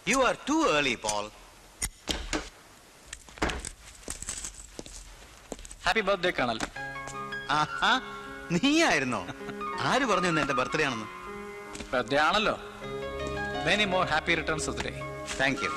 U are too early Paul happy birthday colonel ആഹാ നീയായിരുന്നോ ആര് പറഞ്ഞു ഇന്ന് എന്റെ ബർത്ത്ഡേ ആണെന്ന് ബർത്ത്ഡേ ആണല്ലോ many more happy returns of day thank you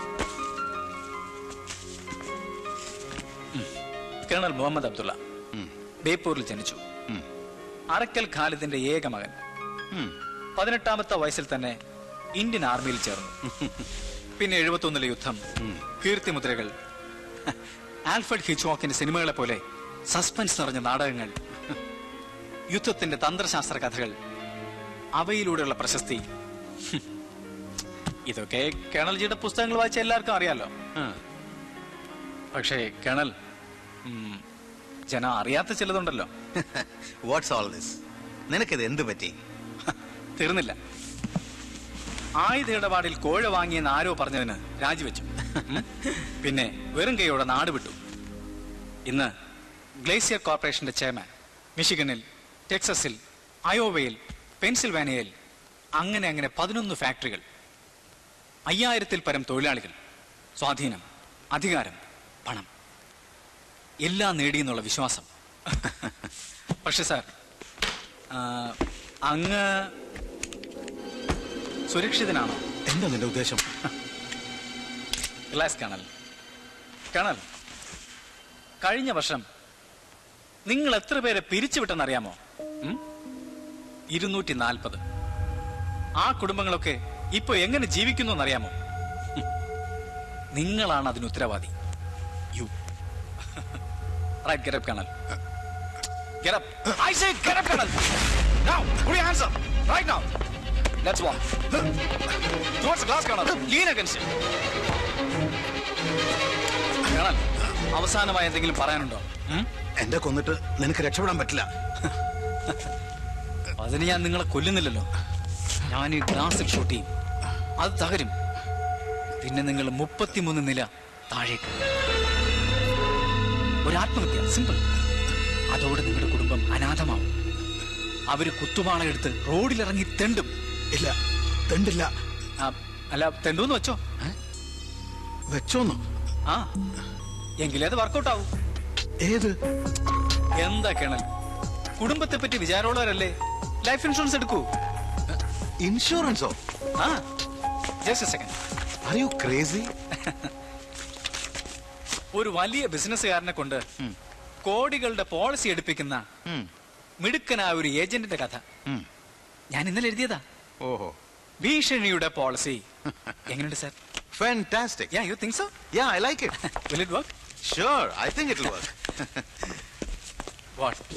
colonel Muhammad Abdullah ബേപ്പൂരിൽ ജനിച്ചു അറക്കൽ ഖാലിദിന്റെ ഏക മകൻ പതിനെട്ടാമത്തെ വയസ്സിൽ തന്നെ ഇന്ത്യൻ ആർമിയിൽ ചേർന്നു പിന്നെ എഴുപത്തൊന്നിലെ യുദ്ധം കീർത്തിമുദ്രകൾ ആൽഫ്രഡ് ഹിച്ച്വാക്കിന്റെ സിനിമകളെ പോലെ സസ്പെൻസ് നിറഞ്ഞ നാടകങ്ങൾ യുദ്ധത്തിന്റെ തന്ത്രശാസ്ത്ര കഥകൾ അവയിലൂടെയുള്ള പ്രശസ്തി ഹും. ഇതൊക്കെ കേണൽജിയുടെ പുസ്തകങ്ങൾ വായിച്ച എല്ലാവർക്കും അറിയാലോ പക്ഷേ കേണൽ ഉം, ജനം അറിയാത്ത ചിലതുണ്ടല്ലോ വാട്ട്സ് ഓൾ ദിസ് നിനക്കിത് എന്ത് പറ്റി തീർന്നില്ല ആയുധ ഇടപാടിൽ കോഴ വാങ്ങിയെന്ന് ആരോ പറഞ്ഞതിന് രാജിവെച്ചു ഉം. പിന്നെ വെറും കൈയോടെ നാട് വിട്ടു ഇന്ന് ഗ്ലേസിയർ കോർപ്പറേഷന്റെ ചെയർമാൻ മിഷിഗണിൽ ടെക്സസിൽ അയോവയിൽ പെൻസിൽവാനിയയിൽ അങ്ങനെ അങ്ങനെ പതിനൊന്ന് ഫാക്ടറികൾ അയ്യായിരത്തിൽ പരം തൊഴിലാളികൾ സ്വാധീനം അധികാരം പണം എല്ലാം നേടിയെന്നുള്ള വിശ്വാസം പക്ഷെ സാർ ആ, അങ്ങ് സുരക്ഷിതനാണോ എന്താ നിന്റെ ഉദ്ദേശം ഗ്ലാസ് കണൽ കണൽ കഴിഞ്ഞ വർഷം നിങ്ങൾ എത്ര പേരെ പിരിച്ചുവിട്ടെന്നറിയാമോ ഉം? ഇരുന്നൂറ്റി നാൽപ്പത് ആ കുടുംബങ്ങളൊക്കെ ഇപ്പൊ എങ്ങനെ ജീവിക്കുന്നു എന്നറിയാമോ ഉം. നിങ്ങളാണ് അതിന് ഉത്തരവാദി you right get up colonel get up I say get up colonel Now, put your hands up, right now. Let's walk. Towards the glass corner. Lean against it. Colonel അവസാനമായി എന്തെങ്കിലും പറയാനുണ്ടോ ഉം? എന്റെ കൊന്നിട്ട് നിനക്ക് രക്ഷപ്പെടാൻ പറ്റില്ല അതിന് ഞാൻ നിങ്ങളെ കൊല്ലുന്നില്ലല്ലോ ഞാൻ ഈ ഗ്ലാസിൽ ഷൂട്ട് ചെയ്യും അത് തകരും പിന്നെ നിങ്ങൾ മുപ്പത്തിമൂന്ന് നില താഴേക്ക് ഒരു ആത്മഹത്യ സിമ്പിൾ അതോടെ നിങ്ങളുടെ കുടുംബം അനാഥമാവും അവര് കുത്തുപാള എടുത്ത് റോഡിലിറങ്ങി തെണ്ടും ഇല്ല തെണ്ടില്ല ആ, അല്ല തെണ്ടൂന്ന് വെച്ചോ വെച്ചോന്നു ആ എങ്കിലേ അത് വർക്കൗട്ട് ആവും ഏത് എന്താ കേണൽ കുടുംബത്തെ പറ്റി വിചാരമുള്ളവരല്ലേ ലൈഫ് ഇൻഷുറൻസ് എടുക്കൂ ഇൻഷുറൻസോ ആ just second are you crazy ഒരു വലിയ ബിസിനസ്സുകാരനെ കൊണ്ട് കോടികളുടെ പോളിസി എടുപ്പിക്കുന്ന മിടുക്കനായ ഒരു ഏജന്റിന്റെ കഥ ഞാൻ ഇന്നലെ എഴുതിയതാ ഓഹോ ഭീഷണിയുടെ പോളിസി എങ്ങനെയുണ്ട് sir fantastic yeah you think so yeah I like it will it work sure I think it work what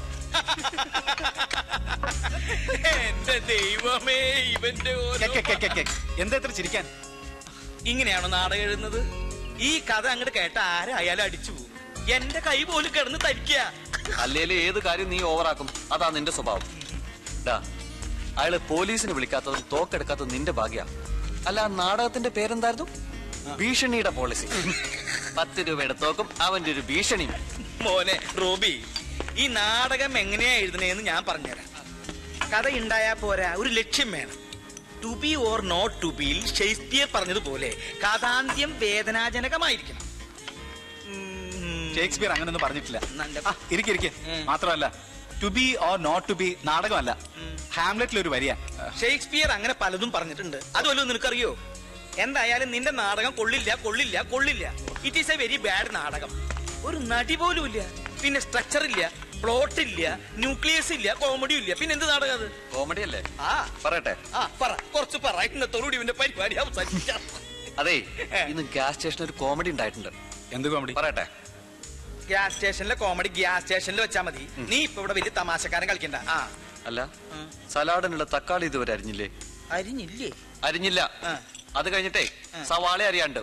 എന്റെ ദൈവമേ ഇവന്റെ ഓരോ- എന്താ ഇത്ര ചിരിക്കാൻ ഇങ്ങനെയാണോ നാടകം എഴുതുന്നത് ഈ കഥ അങ്ങോട്ട് കേട്ട ആരായാലും അടിച്ചു പോകും എന്റെ കൈ പോലും കിടന്ന് തരിക്കുക അല്ലേലും ഏത് കാര്യം നീ ഓവറാക്കും അതാ നിന്റെ സ്വഭാവം ഡാ അയാള് പോലീസിന് വിളിക്കാത്തതും തോക്കെടുക്കാത്തതും നിന്റെ ഭാഗ്യ അല്ല ആ നാടകത്തിന്റെ പേരെന്തായിരുന്നു ഭീഷണിയുടെ പോളിസി പത്ത് രൂപയുടെ തോക്കും അവന്റെ ഒരു ഭീഷണിയും മോനെ റോബി ഈ നാടകം എങ്ങനെയാ എഴുതണേന്ന് ഞാൻ പറഞ്ഞുതരാം കഥ ഉണ്ടായാ പോരാ ഒരു ലക്ഷ്യം വേണം to be or not to ബിയിൽ ഷേക്സ്പിയർ പറഞ്ഞതുപോലെ കഥാന്ത്യം വേദനാജനകമായിരിക്കണം ഷേക്സ്പിയർ അങ്ങനൊന്നും പറഞ്ഞിട്ടില്ല നല്ല- ആ, ഇരിക്ക് ഇരിക്ക് മാത്രമല്ല to be or not to be നാടകമല്ല ഹാംലെറ്റിൽ ഒരു വരിയ ഷേക്സ്പിയർ അങ്ങനെ പലതും പറഞ്ഞിട്ടുണ്ട് അതുമല്ലോ നിനക്കറിയോ എന്തായാലും നിന്റെ നാടകം കൊള്ളില്ല കൊള്ളില്ല കൊള്ളില്ല it is a very bad നാടകം ഒരു നടി പോലും ഇല്ല പിന്നെ സ്ട്രക്ചർ ഇല്ല പ്ലോട്ട് ഇല്ല ന്യൂക്ലിയസ് ഇല്ല കോമഡിയും ഇല്ല പിന്നെ എന്ത് നാടകം അത് കോമഡി അല്ലേ ആ പറയട്ടെ ആ പറ കുറച്ച് പറ ഇന്നത്തോടുകൂടി ഇവന്റെ പരിപാടി അവസാനിപ്പിക്കാം അതെ ഇന്ന് ഗ്യാസ് സ്റ്റേഷനിൽ ഒരു കോമഡി ഉണ്ടായിട്ടുണ്ട് എന്ത് കോമഡി പറയട്ടെ ഗ്യാസ് സ്റ്റേഷനിലെ കോമഡി ഗ്യാസ് സ്റ്റേഷനിൽ വെച്ചാ മതി നീ ഇപ്പൊ ഇവിടെ വലിയ തമാശക്കാരൻ കളിക്കണ്ട ആ അല്ല സലാഡിനുള്ള തക്കാളി ഇതുവരെ അരിഞ്ഞില്ലേ അരിഞ്ഞില്ലേ അരിഞ്ഞില്ല അത് കഴിഞ്ഞിട്ടേ സവാള അരിയാണ്ട്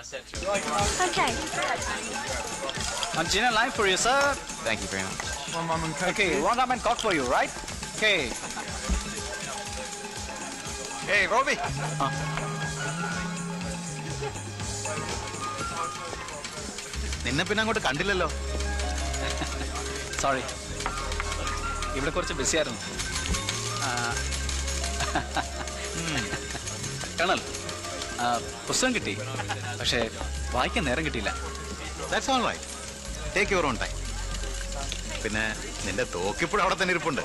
And Gina, line for you, sir. Thank you very much. One moment, Okay, one ramen cock for you, right? Okay. Hey, Robbie. നിന്നെ പിന്നെ അങ്ങോട്ട് കണ്ടില്ലല്ലോ സോറി ഇവിടെ കുറച്ച് ബിസി ആയിരുന്നു കേണൽ ആ, പുസ്തകം കിട്ടി പക്ഷേ വായിക്കാൻ നേരം കിട്ടിയില്ല that's all right take your own time പിന്നെ നിന്റെ തോക്കിപ്പോഴും അവിടെ തന്നെ ഇരിപ്പുണ്ട്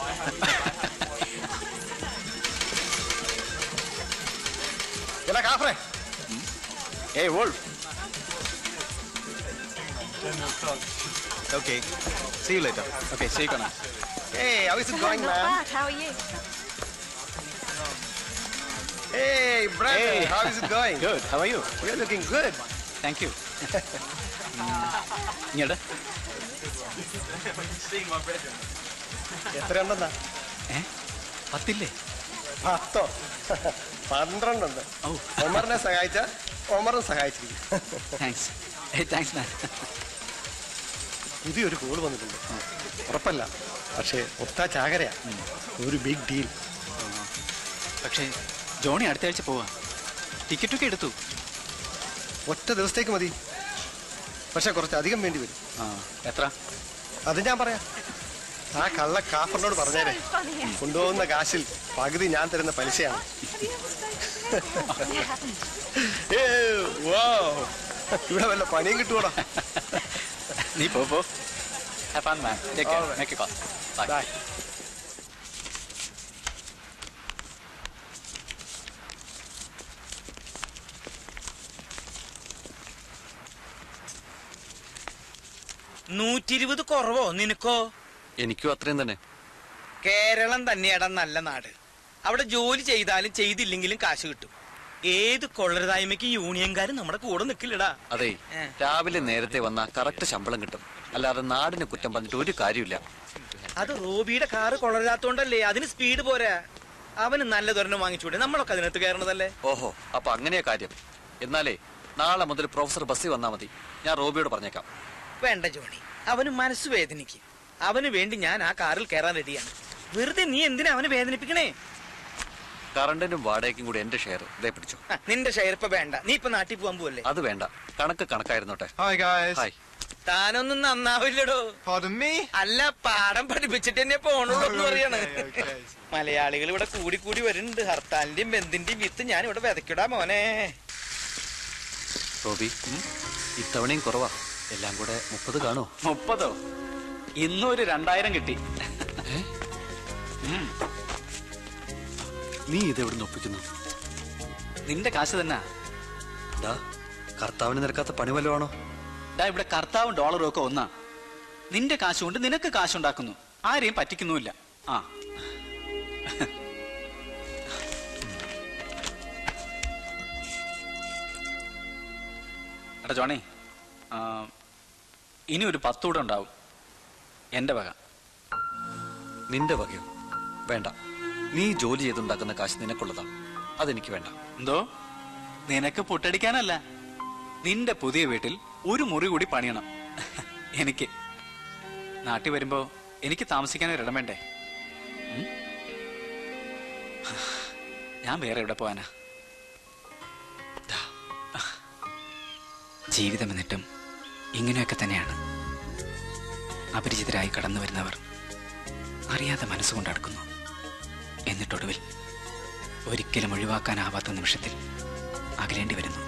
എടാ കാഫറെ ഏയ് വോൾ okay see you later okay ശരിക്കണം Hey, how is it going, Not man? bad. How are you? Hey, brother, Hey. how is it going? Good how are you You're looking good. Thank you ഇങ്ങോട്ട് എത്ര ഉണ്ടെന്നാ ഏ പത്തില്ലേ പത്തോ പന്ത്രണ്ടുണ്ട് ഓ. ഒമറിനെ സഹായിച്ച ഒമറും സഹായിച്ചിരിക്കും thanks ഏ thanks man പുതിയൊരു call വന്നിട്ടുണ്ട് ഉറപ്പല്ല പക്ഷേ ഒത്താ ചാകരയാ ഒരു ബിഗ് ഡീൽ പക്ഷേ ജോണി അടുത്ത ആഴ്ച പോവാ ടിക്കറ്റൊക്കെ എടുത്തു ഒറ്റ ദിവസത്തേക്ക് മതി പക്ഷെ കുറച്ച് അധികം വേണ്ടി വരും ആ എത്ര അത് ഞാൻ പറയാം ആ കള്ള കാഫറിനോട് പറഞ്ഞേരെ So funny. കൊണ്ടുപോകുന്ന കാശിൽ പകുതി ഞാൻ തരുന്ന പലിശയാണ് ഏയ്, wow. ഇവിടെ വല്ല പണിയും കിട്ടുവോടാ നീ പോ പോ have fun man take care Alright. Make a call bye bye നൂറ്റി ഇരുപത് കുറവോ നിനക്കോ എനിക്കും അത്രയും തന്നെ കേരളം തന്നെയാടാ നല്ല നാട് അവിടെ ജോലി ചെയ്താലും ചെയ്തില്ലെങ്കിലും കാശ് കിട്ടും ഏത് കൊള്ളരുതായ്മയ്ക്ക് യൂണിയൻകാരും നമ്മുടെ കൂടെ നിൽക്കില്ലടാ അതെ ഏ. രാവിലെ നേരത്തെ വന്ന കറക്റ്റ് ശമ്പളം കിട്ടും അല്ലാതെ നാടിന് കുറ്റം പറഞ്ഞിട്ട് ഒരു കാര്യമില്ല അത് റോബിയുടെ കാറ് കൊള്ളരാത്തോണ്ടല്ലേ അതിന് സ്പീഡ് പോരാ അവന് നല്ല ദൊരണം വാങ്ങിച്ചൂടെ നമ്മളൊക്കെ അതിനകത്ത് കയറണതല്ലേ ഓഹോ അപ്പൊ അങ്ങനെയാ കാര്യം എന്നാലേ നാളെ മുതൽ പ്രൊഫസർ ബസ്സിൽ വന്നാൽ മതി ഞാൻ റോബിയോട് പറഞ്ഞേക്കാം വേണ്ട ജോണി അവന് മനസ്സ് വേദനിക്കും അവന് വേണ്ടി ഞാൻ ആ കാറിൽ കയറാൻ റെഡിയാണ് വെറുതെ നീ എന്തിനാ അവനെ വേദനിപ്പിക്കണേ കറണ്ടിനും വാടകയ്ക്കും കൂടി എന്റെ ഷെയർ ഇതേ പിടിച്ചോ ആ, നിന്റെ ഷെയർ ഇപ്പൊ വേണ്ട നീ ഇപ്പൊ നാട്ടിൽ പോകാൻ പോവല്ലേ അത് വേണ്ട കണക്ക് കണക്കായിരുന്നോട്ടെ Hi guys. ഹായ് താനൊന്നും നന്നാവില്ലടോ Pardon me? അല്ല പാഠം പഠിപ്പിച്ചിട്ട് തന്നെ പോണുള്ളൂ എന്ന് പറയാണ് Okay, okay. മലയാളികൾ ഇവിടെ കൂടി കൂടി വരുന്നുണ്ട് ഹർത്താലിന്റെയും ബന്ധിന്റെയും വിത്ത് ഞാൻ ഇവിടെ വിതയ്ക്കടാ മോനെ റോബി ഇത്തവണയും കുറവാ എല്ലാം കൂടെ മുപ്പത് കാണോ മുപ്പതോ ഇന്നും ഒരു രണ്ടായിരം കിട്ടി ഉം. നീ ഇത് എവിടെ ഒപ്പിക്കുന്നു നിന്റെ കാശ് തന്നെ ഡാ കർത്താവിന് നിരക്കാത്ത പണി വല്ലതും ഡാ ഇവിടെ കർത്താവും ഡോളറും ഒക്കെ ഒന്നാ നിന്റെ കാശ് കൊണ്ട് നിനക്ക് കാശുണ്ടാക്കുന്നു ആരെയും പറ്റിക്കുന്നുമില്ല ആ എടാ ജോണി ആ, ഇനി ഒരു പത്തൂടെ ഉണ്ടാവും എന്റെ വക നിന്റെ വകയോ വേണ്ട നീ ജോലി ചെയ്തുണ്ടാക്കുന്ന കാശ് നിനക്കുള്ളതാ അതെനിക്ക് വേണ്ട എന്തോ നിനക്ക് പൊട്ടടിക്കാനല്ല നിന്റെ പുതിയ വീട്ടിൽ ഒരു മുറി കൂടി പണിയണം എനിക്ക് നാട്ടിൽ വരുമ്പോ എനിക്ക് താമസിക്കാൻ ഒരിടം വേണ്ടേ ഉം? ഞാൻ വേറെ എവിടെ പോവാനാ ദാ. ജീവിതം എന്നിട്ടും ഇങ്ങനെയൊക്കെ തന്നെയാണ് അപരിചിതരായി കടന്നു വരുന്നവർ അറിയാതെ മനസ്സുകൊണ്ട് അടുക്കുന്നു എന്നിട്ടൊടുവിൽ ഒരിക്കലും ഒഴിവാക്കാനാവാത്ത നിമിഷത്തിൽ അകലേണ്ടി വരുന്നു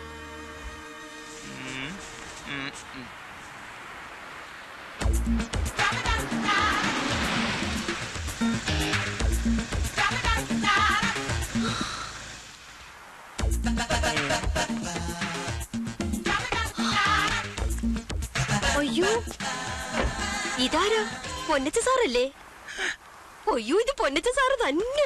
അയ്യോ ഇതാരാ പൊന്നച്ച സാറല്ലേ അയ്യോ ഇത് പൊന്നച്ച സാറ് തന്നെ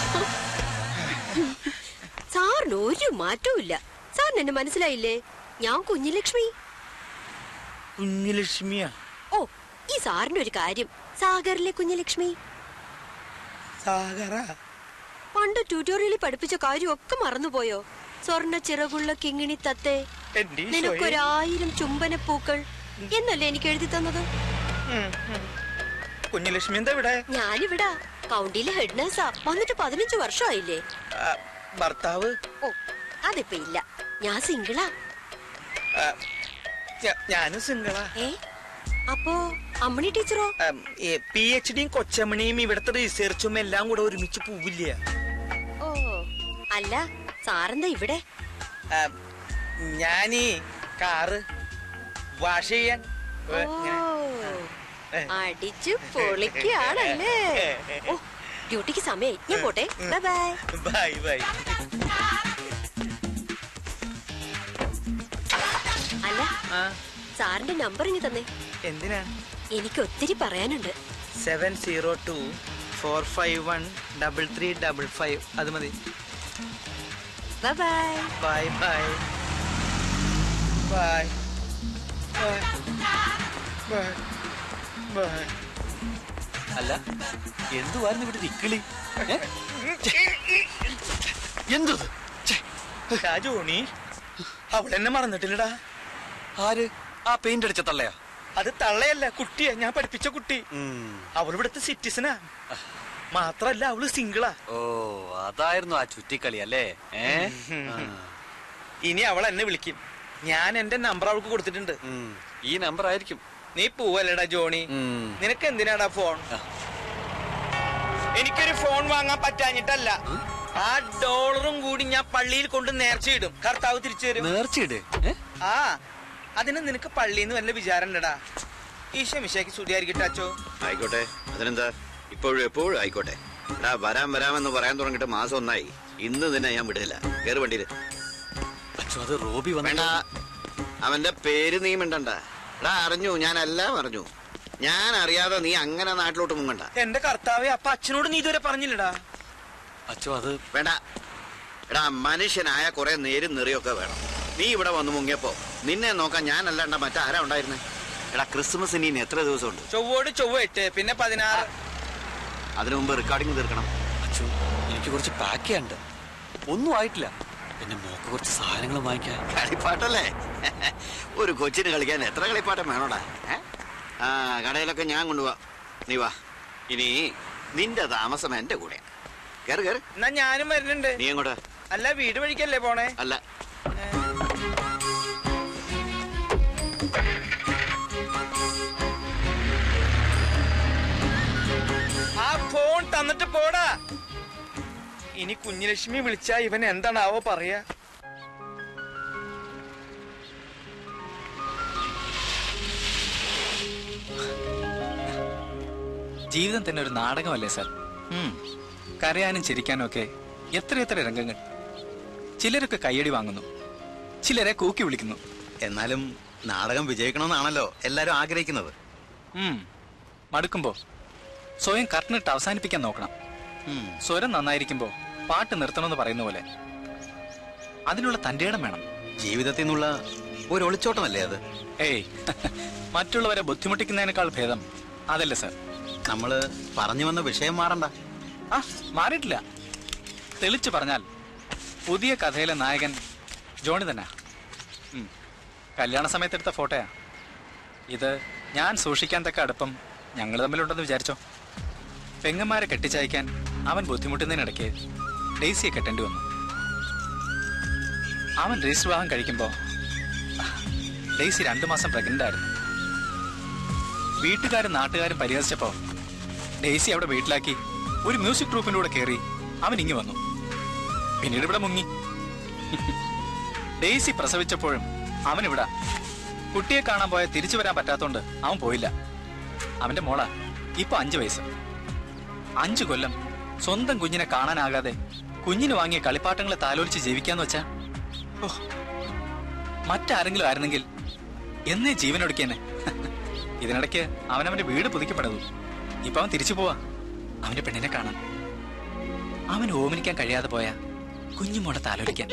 സാറിന് ഒരു മാറ്റവും ഇല്ല സാറിന് എന്നെ മനസ്സിലായില്ലേ ഞാൻ കുഞ്ഞിലക്ഷ്മി കുഞ്ഞുലക്ഷ്മിയാ ഓ ഈ സാറിന്റെ ഒരു കാര്യം സാഗറിലെ കുഞ്ഞിലക്ഷ്മി സാഗറ പണ്ട് ട്യൂട്ടോറിയലിൽ പഠിപ്പിച്ച കാര്യമൊക്കെ മറന്നുപോയോ സ്വർണ്ണ ചിറകുള്ള കിങ്ങിണി തത്തെ എന്റെ ഈശോയെ. നിനക്കൊരായിരം ചുംബനപ്പൂക്കൾ എന്നല്ലേ എനിക്ക് എഴുതി തന്നത് ഉം, ഉം. കുഞ്ഞുലക്ഷ്മി എന്താ ഇവിടെ ഞാനിവിടാ കൗണ്ടിയിലെ ഹെഡ് നേഴ്സാ വന്നിട്ട് പതിനഞ്ച് വർഷമായില്ലേ ആ, ഭർത്താവ് ഓ അതിപ്പോ ഇല്ല ഞാൻ സിംഗിളാ ആ, ഞ- ഞാനും സിംഗിളാ ഏ അപ്പോ അമ്മണി ടീച്ചറോ പി എച്ച് ഡിയും കൊച്ചമണിയും ഇവിടുത്തെ റിസർച്ചും എല്ലാം കൂടെ ഒരുമിച്ച് പോവില്ല ഓ അല്ല സാറെന്താ ഇവിടെ ആ, ഞാനീ കാറ് വാഷ് ചെയ്യാൻ ഏ, ഇങ്ങനെ. ഓ, അടിച്ചു പൊളിക്കാണല്ലേ ഓ ഡ്യൂട്ടിക്ക് സമയായി ഞാൻ പോട്ടെ ബൈ ബൈ ബൈ ബൈ അല്ല ആ സാറിന്റെ നമ്പർ ഇനി തന്നെ എന്തിനാ എനിക്ക് ഒത്തിരി പറയാനുണ്ട് seven zero two four five one double three double five അത് മതി bye bye bye bye bye bye bye bye അല്ല എന്തുവായിരുന്നു ഇവിടെ ഇക്കിളി എന്തത് ഷാജോണി അവളെന്നെ മറന്നിട്ടില്ലടാ ആര് ആ പെയിന്റ് അടിച്ച തള്ളയാ അത് തള്ളയല്ല കുട്ടിയാ ഞാൻ പഠിപ്പിച്ച കുട്ടി അവൾ ഇവിടുത്തെ സിറ്റിസനാ മാത്രല്ല അവള് സിംഗിളാ ഓ അതായിരുന്നു ആ ചുറ്റിക്കളി അല്ലേ ഏ ആ. ഇനി അവൾ എന്നെ വിളിക്കും ഞാൻ എന്റെ നമ്പർ അവൾക്ക് കൊടുത്തിട്ടുണ്ട് ഉം. ഈ നമ്പർ ആയിരിക്കും നീ പോവല്ലേടാ ജോണി ഉം. നിനക്ക് എന്തിനാടാ ഫോൺ ആ. എനിക്കൊരു ഫോൺ വാങ്ങാൻ പറ്റാഞ്ഞിട്ടല്ല ആ ഡോളറും കൂടി ഞാൻ പള്ളിയിൽ കൊണ്ട് നേർച്ചയിടും കർത്താവ് തിരിച്ചു തരും നേർച്ചയിട് ഏ? ആ അതിന് നിനക്ക് പള്ളിയിൽ നിന്ന് വല്ല വിചാരം ഉണ്ടടാ ഈശോ മിശാക്ക് സ്തുതിയായിരിക്കട്ടെ അച്ചോ ആയിക്കോട്ടെ അതിനെന്താ ഇപ്പോഴും എപ്പോഴും ആയിക്കോട്ടെ എടാ വരാൻ വരാമെന്ന് പറയാൻ തുടങ്ങിയിട്ട് മാസം ഒന്നായി ഇന്ന് തന്നെ ഞാൻ വിടില്ല കയറി വണ്ടിയിൽ അച്ഛോ അത് റോബി വേണ്ട വന്ന അവന്റെ പേര് നീ മിണ്ടണ്ട എടാ അറിഞ്ഞു ഞാൻ എല്ലാം അറിഞ്ഞു ഞാൻ അറിയാതെ നീ അങ്ങനെ നാട്ടിലോട്ട് മുങ്ങണ്ട എന്റെ കർത്താവെ അപ്പൊ അച്ഛനോട് നീ ഇതുവരെ പറഞ്ഞില്ലടാ അച്ഛോ അത് വേണ്ട എടാ മനുഷ്യനായ കുറെ നേരും നെറിയൊക്കെ വേണം നീ ഇവിടെ വന്നു മുങ്ങിയപ്പോ നിന്നെ നോക്കാൻ ഞാനല്ലാണ്ട മറ്റാരാ ഉണ്ടായിരുന്നേ എടാ ക്രിസ്മസിന് ഇനി എത്ര ദിവസമുണ്ട് ചൊവ്വോട് ചൊവ്വ എട്ട് പിന്നെ പതിനാറ് അതിനു മുമ്പ് റെക്കോർഡിംഗ് തീർക്കണം അച്ഛോ എനിക്ക് കുറച്ച് പാക്ക് ചെയ്യാനുണ്ട് ഒന്നും ആയിട്ടില്ല പിന്നെ മോക്ക് കുറച്ച് സാധനങ്ങൾ വാങ്ങിക്കാൻ കളിപ്പാട്ടല്ലേ ഒരു കൊച്ചിന് കളിക്കാൻ എത്ര കളിപ്പാട്ടം വേണോടാ ഏ? ആ കടയിലൊക്കെ ഞാൻ കൊണ്ടുപോവാ നീ വാ ഇനി നിന്റെ താമസം എന്റെ കൂടെ കേറ് കേറ് എന്നാ ഞാനും വരുന്നുണ്ട് നീ എങ്ങോട്ടാ അല്ല വീട് വഴിക്കല്ലേ പോണേ അല്ല ആ ഫോൺ തന്നിട്ട് പോടാ ഇനി കുഞ്ഞുലക്ഷ്മി വിളിച്ചാ ഇവൻ എന്താണാവോ പറയാ ജീവിതം തന്നെ ഒരു നാടകമല്ലേ സാർ ഉം. കരയാനും ചിരിക്കാനും ഒക്കെ എത്രയെത്ര രംഗങ്ങൾ ചിലരൊക്കെ കയ്യടി വാങ്ങുന്നു ചിലരെ കൂക്കി വിളിക്കുന്നു എന്നാലും നാടകം വിജയിക്കണമെന്നാണല്ലോ എല്ലാരും ആഗ്രഹിക്കുന്നത് ഉം. മടുക്കുമ്പോ സ്വയം കർട്ടനിട്ട് അവസാനിപ്പിക്കാൻ നോക്കണം ഉം. സ്വരം നന്നായിരിക്കുമ്പോ പാട്ട് നിർത്തണമെന്ന് പറയുന്ന പോലെ അതിനുള്ള തന്റെ ഇടം വേണം ജീവിതത്തിൽ നിന്നുള്ള ഒരു ഒളിച്ചോട്ടമല്ലേ അത് ഏയ് മറ്റുള്ളവരെ ബുദ്ധിമുട്ടിക്കുന്നതിനേക്കാൾ ഭേദം അതല്ലേ സാർ നമ്മള് പറഞ്ഞു വന്ന വിഷയം മാറണ്ട ആ മാറിയിട്ടില്ല തെളിച്ചു പറഞ്ഞാൽ പുതിയ കഥയിലെ നായകൻ ജോണി തന്നെ കല്യാണ സമയത്തെടുത്ത ഫോട്ടോയാ ഇത് ഞാൻ സൂക്ഷിക്കാൻ തക്ക അടുപ്പം ഞങ്ങൾ തമ്മിലുണ്ടെന്ന് വിചാരിച്ചോ പെങ്ങന്മാരെ കെട്ടിച്ചയക്കാൻ അവൻ ബുദ്ധിമുട്ടുന്നതിനിടയ്ക്ക് ഡെയ്സിയെ കെട്ടേണ്ടി വന്നു അവൻ രജിസ്റ്റർ വിവാഹം കഴിക്കുമ്പോൾ ഡെയ്സി രണ്ടു മാസം പ്രഗ്നന്റ് ആയിരുന്നു വീട്ടുകാരും നാട്ടുകാരും പരിഹസിച്ചപ്പോ ഡെയ്സി അവിടെ വീട്ടിലാക്കി ഒരു മ്യൂസിക് ട്രൂപ്പിന്റെ കൂടെ കയറി അവൻ ഇങ്ങി വന്നു പിന്നീട് ഇവിടെ മുങ്ങി ഡെയ്സി പ്രസവിച്ചപ്പോഴും അവൻ ഇവിടെ കുട്ടിയെ കാണാൻ പോയ തിരിച്ചു വരാൻ പറ്റാത്തോണ്ട് അവൻ പോയില്ല അവന്റെ മോള ഇപ്പൊ അഞ്ചു വയസ്സ് അഞ്ചു കൊല്ലം സ്വന്തം കുഞ്ഞിനെ കാണാനാകാതെ കുഞ്ഞിന് വാങ്ങിയ കളിപ്പാട്ടങ്ങളെ താലോലിച്ച് ജീവിക്കാന്ന് വെച്ചാ ഓ മറ്റാരെങ്കിലും ആയിരുന്നെങ്കിൽ എന്നേ ജീവനൊടുക്കിയെന്നെ ഇതിനിടയ്ക്ക് അവനവന്റെ വീട് പുതുക്കപ്പെടുന്നു ഇപ്പൊ അവൻ തിരിച്ചു പോവാ അവന്റെ പെണ്ണിനെ കാണാൻ അവൻ ഓമനിക്കാൻ കഴിയാതെ പോയ കുഞ്ഞുമോടെ താലോലിക്കാൻ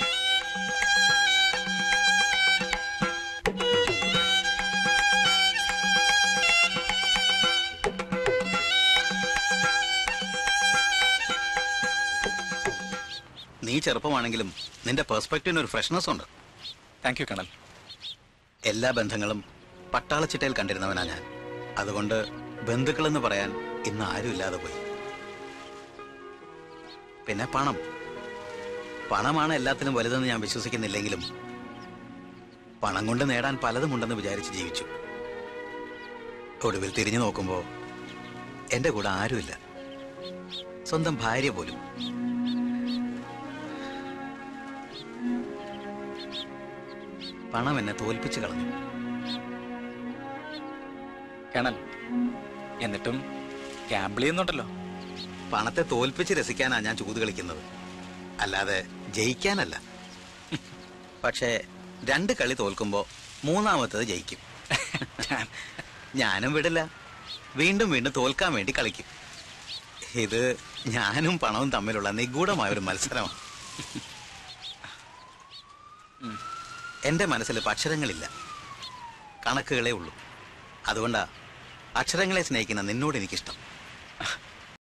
നീ ചെറുപ്പമാണെങ്കിലും നിന്റെ പെർസ്പെക്റ്റീവിന് ഒരു ഫ്രഷ്നെസ് ഉണ്ട് താങ്ക് യു കണൽ എല്ലാ ബന്ധങ്ങളും പട്ടാളച്ചിട്ടയിൽ കണ്ടിരുന്നവനാ ഞാൻ അതുകൊണ്ട് ബന്ധുക്കളെന്ന് പറയാൻ ഇന്ന് ആരും ഇല്ലാതെ പോയി പിന്നെ പണം പണമാണ് എല്ലാത്തിനും വലുതെന്ന് ഞാൻ വിശ്വസിക്കുന്നില്ലെങ്കിലും പണം കൊണ്ട് നേടാൻ പലതുമുണ്ടെന്ന് വിചാരിച്ച് ജീവിച്ചു ഒടുവിൽ തിരിഞ്ഞു നോക്കുമ്പോ എന്റെ കൂടെ ആരുമില്ല സ്വന്തം ഭാര്യ പോലും പണം എന്നെ തോൽപ്പിച്ചു കളഞ്ഞു കേണൽ എന്നിട്ടും ഗാമ്പിൾ ചെയ്യുന്നുണ്ടല്ലോ പണത്തെ തോൽപ്പിച്ച് രസിക്കാനാ ഞാൻ ചൂത് കളിക്കുന്നത് അല്ലാതെ ജയിക്കാനല്ല പക്ഷേ രണ്ട് കളി തോൽക്കുമ്പോ മൂന്നാമത്തത് ജയിക്കും ഞാനും വിടില്ല വീണ്ടും വീണ്ടും തോൽക്കാൻ വേണ്ടി കളിക്കും ഇത് ഞാനും പണവും തമ്മിലുള്ള നിഗൂഢമായ ഒരു മത്സരമാണ് എന്റെ മനസ്സിൽ ഇപ്പൊ അക്ഷരങ്ങളില്ല കണക്കുകളേ ഉള്ളൂ അതുകൊണ്ടാ അക്ഷരങ്ങളെ സ്നേഹിക്കുന്ന നിന്നോട് എനിക്കിഷ്ടം